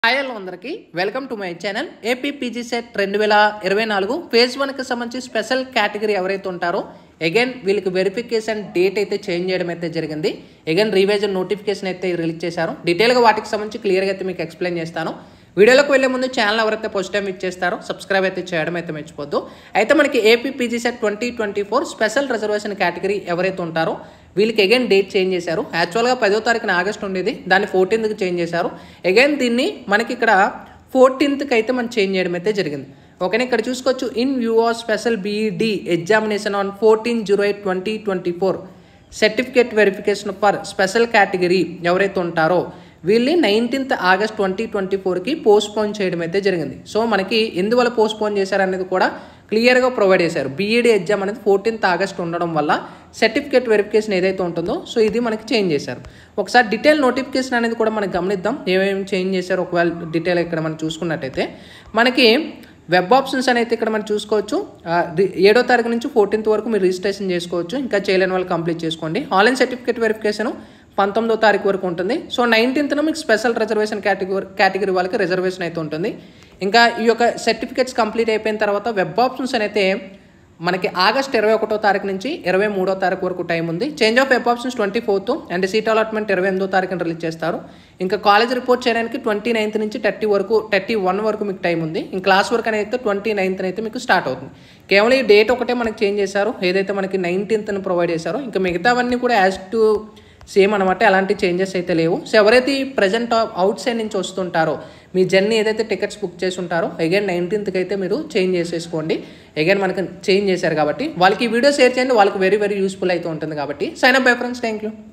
hi hello అందరికీ welcome to my channel AP PG SET రెండు వేల ఇరవై నాలుగు ఫేజ్ వన్కి సంబంధించి స్పెషల్ కేటగిరీ ఎవరైతే ఉంటారో అగైన్ వీళ్ళకి వెరిఫికేషన్ డేట్ అయితే చేంజ్ చేయడం అయితే జరిగింది అగైన్ రివైజన్ నోటిఫికేషన్ అయితే రిలీజ్ చేశారు డీటెయిల్గా వాటికి సంబంధించి క్లియర్గా అయితే మీకు ఎక్స్ప్లెయిన్ చేస్తాను వీడియోలోకి వెళ్ళే ముందు ఛానల్ ఎవరైతే ఫస్ట్ టైం ఇచ్చేస్తారో సబ్స్క్రైబ్ అయితే చేయడం అయితే మర్చిపోద్దు అయితే మనకి AP PG SET twenty twenty four special reservation category ఎవరైతే ఉంటారో వీళ్ళకి అగైన్ డేట్ చేంజ్ చేశారు యాక్చువల్గా పదో తారీఖున ఆగస్ట్ ఉండేది దాన్ని ఫోర్టీన్త్కి చేంజ్ చేశారు అగైన్ దీన్ని మనకి ఇక్కడ ఫోర్టీన్త్కి అయితే మనం చేంజ్ చేయడం అయితే జరిగింది ఓకేనా ఇక్కడ చూసుకోవచ్చు in view of special B Ed examination on fourteen zero eight twenty twenty four certificate verification for special category ఎవరైతే ఉంటారో వీళ్ళని నైన్టీన్త్ ఆగస్ట్ ట్వంటీ ట్వంటీ ఫోర్కి పోస్ట్పోన్ చేయడం అయితే జరిగింది సో మనకి ఎందువల్ల పోస్ట్పోన్ చేశారనేది కూడా క్లియర్గా ప్రొవైడ్ చేశారు బీఈడి ఎగ్జామ్ అనేది ఫోర్టీన్త్ ఆగస్ట్ ఉండడం వల్ల సర్టిఫికేట్ వెరిఫికేషన్ ఏదైతే ఉంటుందో సో ఇది మనకి చేంజ్ చేశారు ఒకసారి డీటెయిల్ నోటిఫికేషన్ అనేది కూడా మనకి గమనిద్దాం ఏమేమి చేంజ్ చేశారు ఒకవేళ డీటెయిల్ ఇక్కడ మనం చూసుకున్నట్టయితే మనకి వెబ్ ఆప్షన్స్ అనేది ఇక్కడ మనం చూసుకోవచ్చు ఆ, రి- ఏడో తారీఖు నుంచి ఫోర్టీన్త్ వరకు మీరు రిజిస్ట్రేషన్ చేసుకోవచ్చు ఇంకా చేయలేని వాళ్ళు కంప్లీట్ చేసుకోండి ఆన్లైన్ సర్టిఫికేట్ వెరిఫికేషన్ పంతొమ్మిదో తారీఖు వరకు ఉంటుంది సో నైన్టీన్త్న మీకు స్పెషల్ రిజర్వేషన్ కేటగిరీ కేటగిరీ వాళ్ళకి రిజర్వేషన్ అయితే ఉంటుంది ఇంకా ఈ యొక్క సర్టిఫికేట్స్ కంప్లీట్ అయిపోయిన తర్వాత వెబ్ ఆప్షన్స్ అయితే మనకి ఆగస్ట్ ఇరవై ఒకటో తారీఖు నుంచి ఇరవై మూడో తారీఖు వరకు టైం ఉంది change of web options twenty fourth and seat allotment ఇరవై ఎనిమిదో తారీఖున రిలీజ్ చేస్తారు ఇంకా కాలేజ్ రిపోర్ట్ చేయడానికి ట్వంటీ నైన్త్ నుంచి థర్టీ వరకు థర్టీ వన్ వరకు మీకు టైం ఉంది ఇంకా క్లాస్ వర్క్ అనేది అయితే ట్వంటీ నైన్త్ అయితే మీకు స్టార్ట్ అవుతుంది కేవలం ఈ డేట్ ఒకటే మనకి చేంజ్ చేశారు ఏదైతే మనకి నైన్టీన్త్ని ప్రొవైడ్ చేశారో ఇంకా మిగతావన్నీ కూడా యాజ్ టు సేమ్ అనమాట ఎలాంటి చేంజెస్ అయితే లేవు సో ఎవరైతే ఈ ప్రజెంట్ అవుట్ సైడ్ నుంచి వస్తుంటారో మీ జర్నీ ఏదైతే టికెట్స్ బుక్ చేసి ఉంటారో అగైన్ నైన్టీన్త్కి అయితే మీరు చేంజ్ చేసేసుకోండి అగైన్ మనకి చేంజ్ చేశారు కాబట్టి వాళ్ళకి ఈ వీడియో షేర్ చేయండి వాళ్ళకి వెరీ వెరీ యూస్ఫుల్ అయితే ఉంటుంది కాబట్టి sign up bye friends thank you